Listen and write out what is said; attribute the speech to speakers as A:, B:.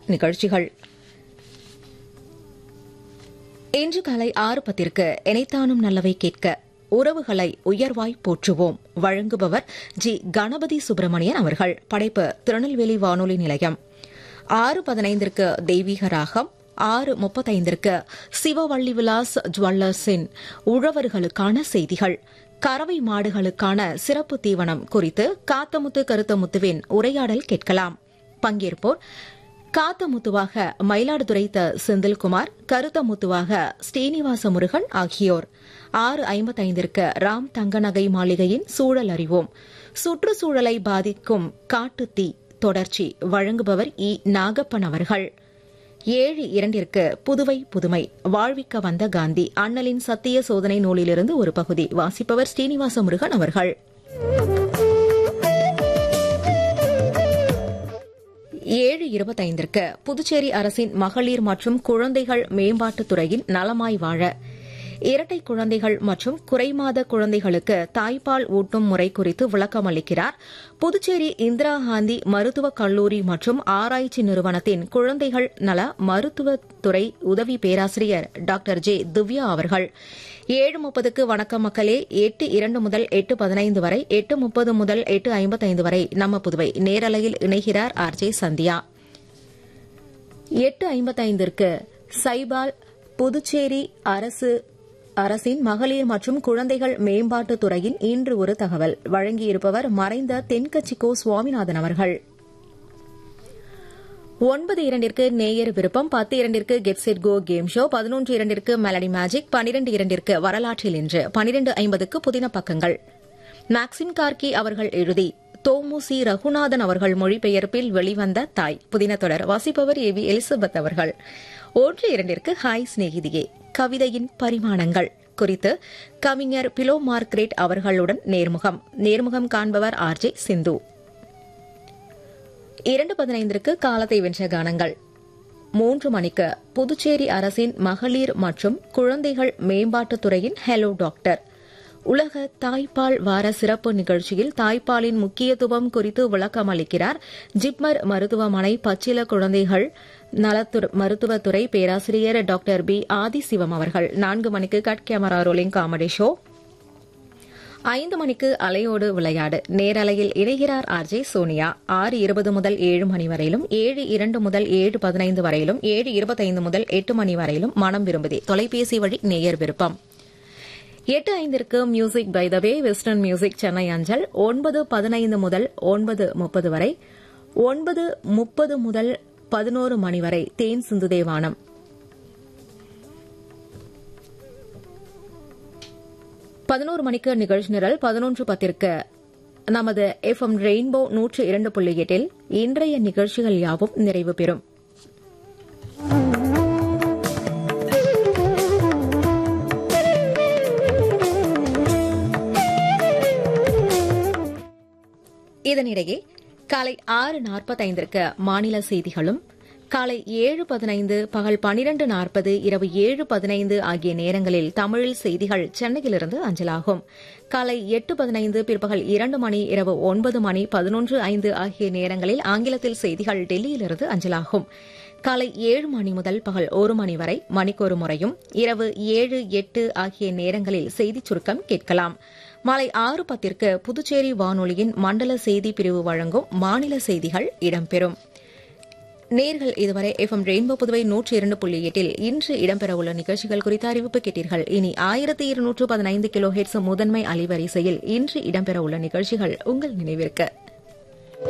A: நிகழ்ச்சிகள் இன்று காலை ஆறு பத்திற்கு இணைத்தானும் நல்லவை கேட்க உறவுகளை உயர்வாய் போற்றுவோம் வழங்குபவர் ஜி கணபதி சுப்பிரமணியன் அவர்கள் படைப்பு திருநெல்வேலி வானொலி நிலையம் ஆறு பதினைந்திற்கு தெய்வீக ராகம் ஆறு முப்பத்தைந்திற்கு சிவவள்ளி விலாஸ் ஜுவல்லர்ஸின் உழவர்களுக்கான செய்திகள் கறவை மாடுகளுக்கான சிறப்பு தீவனம் குறித்து காத்தமுத்து கருத்தமுத்துவின் உரையாடல் கேட்கலாம் பங்கேற்போர் காத்தமுத்துவாக மயிலாடுதுறை த செந்தில்குமார் கருத்தமுத்துவாக ஸ்ரீனிவாச முருகன் ஆகியோர் ஆறு ஐம்பத்தைந்திற்கு ராம் தங்கநகை மாளிகையின் சூழல் அறிவோம் சுற்றுச்சூழலை பாதிக்கும் காட்டுத்தீ தொடர்ச்சி வழங்குபவர் இ நாகப்பன் அவர்கள் ஏழு இரண்டிற்கு புதுவை புதுமை வாழ்விக்க வந்த காந்தி அண்ணலின் சத்திய சோதனை நூலிலிருந்து ஒரு பகுதி வாசிப்பவர் ஸ்ரீனிவாச முருகன் அவர்கள் ஏழு இருபத்தைந்திற்கு புதுச்சேரி அரசின் மகளிர் மற்றும் குழந்தைகள் மேம்பாட்டுத் துறையின் நலமாய் வாழ இரட்டை குழந்தைகள் மற்றும் குறைமாத குழந்தைகளுக்கு தாய்ப்பால் ஊட்டும் முறை குறித்து விளக்கம் அளிக்கிறார் புதுச்சேரி இந்திரா காந்தி மருத்துவக் கல்லூரி மற்றும் ஆராய்ச்சி நிறுவனத்தின் குழந்தைகள் நல மருத்துவத்துறை உதவி பேராசிரியர் டாக்டர் ஜே திவ்யா அவர்கள் ஏழு முப்பதுக்கு வணக்கம் மக்களே எட்டு இரண்டு முதல் எட்டு பதினைந்து வரை எட்டு முப்பது முதல் எட்டு ஐம்பத்தைந்து வரை நம்ம புதுவை நேரலையில் இணைகிறார் ஆர் ஜே சந்தியா எட்டு ஐம்பத்தைந்திற்கு சைபால் புதுச்சேரி அரசு அரசின் மகளிர் மற்றும் குழந்தைகள் மேம்பாட்டுத் துறையின் இன்று ஒரு தகவல் வழங்கியிருப்பவர் மறைந்த தென்கட்சிக்கோ சுவாமிநாதன் அவர்கள் ஒன்பது இரண்டிற்கு நேயர் விருப்பம் பத்து இரண்டிற்கு get set go game show பதினொன்று இரண்டிற்கு மெலடி மேஜிக் பனிரெண்டு இரண்டிற்கு வரலாற்றில் இன்று பனிரெண்டு ஐம்பதுக்கு புதின பக்கங்கள் மேக்சிம் கார்கி அவர்கள் எழுதி தோமுசி ரகுநாதன் அவர்கள் மொழிபெயர்ப்பில் வெளிவந்த தாய் புதின தொடர் வாசிப்பவர் ஏ வி எலிசபெத் அவர்கள் ஒன்று இரண்டிற்கு ஹாய் சிநேகிதியே கவிதையின் பரிமாணங்கள் குறித்து கவிஞர் பிலோ மார்க்ரேட் அவர்களுடன் நேர்முகம் நேர்முகம் காண்பவர் ஆர் ஜே சிந்து இரண்டு பதினைந்திற்கு காலத்தை வென்ற கானங்கள் மூன்று மணிக்கு புதுச்சேரி அரசின் மகளிர் மற்றும் குழந்தைகள் மேம்பாட்டுத் துறையின் ஹெலோ டாக்டர் உலக தாய்ப்பால் வார சிறப்பு நிகழ்ச்சியில் தாய்ப்பாலின் முக்கியத்துவம் குறித்து விளக்கம் அளிக்கிறார் ஜிப்மர் மருத்துவமனை பச்சில குழந்தைகள் மருத்துவத்துறை பேராசிரியர் டாக்டர் பி ஆதிசிவம் அவர்கள் நான்கு மணிக்கு cut camera rolling comedy show ஐந்து மணிக்கு அலையோடு விளையாடு நேரலையில் இணைகிறார் ஆர் ஜே சோனியா ஆறு இருபது முதல் ஏழு மணி வரையிலும் ஏழு இரண்டு முதல் ஏழு பதினைந்து வரையிலும் ஏழு இருபத்தைந்து முதல் எட்டு மணி வரையிலும் மனம் விரும்புதே தொலைபேசி வழி நேயர் விருப்பம் எட்டு ஐந்திற்கு music by the way western music Chennai அஞ்சல் ஒன்பது பதினைந்து முதல் ஒன்பது முப்பது வரை ஒன்பது முப்பது முதல் பதினோரு மணி வரை தேன் சிந்து தேவானம் பதினோரு மணிக்கு நிகழ்ச்சி நிரல் பதினொன்று பத்திற்கு நமது எஃப் எம் ரெயின்போ நூற்று இரண்டு புள்ளி எட்டில் இன்றைய நிகழ்ச்சிகள் யாவும் நிறைவு பெறும் இதனிடையே காலை ஆறு நாற்பத்தைந்திற்கு மாநில செய்திகளும் காலை ஏழு பதினைந்து பகல் பனிரண்டு நாற்பது இரவு ஏழு பதினைந்து ஆகிய நேரங்களில் தமிழில் செய்திகள் சென்னையிலிருந்து அஞ்சலாகும் காலை எட்டு பதினைந்து பிற்பகல் இரண்டு மணி இரவு ஒன்பது மணி பதினொன்று ஐந்து ஆகிய நேரங்களில் ஆங்கிலத்தில் செய்திகள் டெல்லியிலிருந்து அஞ்சலாகும் காலை ஏழு மணி முதல் பகல் ஒரு மணி வரை மணிக்கொரு முறையும் இரவு ஏழு எட்டு ஆகிய நேரங்களில் செய்திச் சுருக்கம் கேட்கலாம் மாலை ஆறு பத்திற்கு புதுச்சேரி வானொலியின் மண்டல செய்தி பிரிவு வழங்கும் மாநில செய்திகள் இடம்பெறும் நேர்கள் இதுவரை எஃப் எம் ரெயின்போ புதுவை நூற்றி இரண்டு புள்ளி எட்டில் இன்று இடம்பெறவுள்ள நிகழ்ச்சிகள் குறித்த அறிவிப்பு கேட்டீர்கள் இனி ஆயிரத்தி இருநூற்று பதினைந்து கிலோ ஹெட்ஸ் முதன்மை அலைவரிசையில் இன்று இடம்பெறவுள்ள நிகழ்ச்சிகள் உங்கள் நினைவிற்கு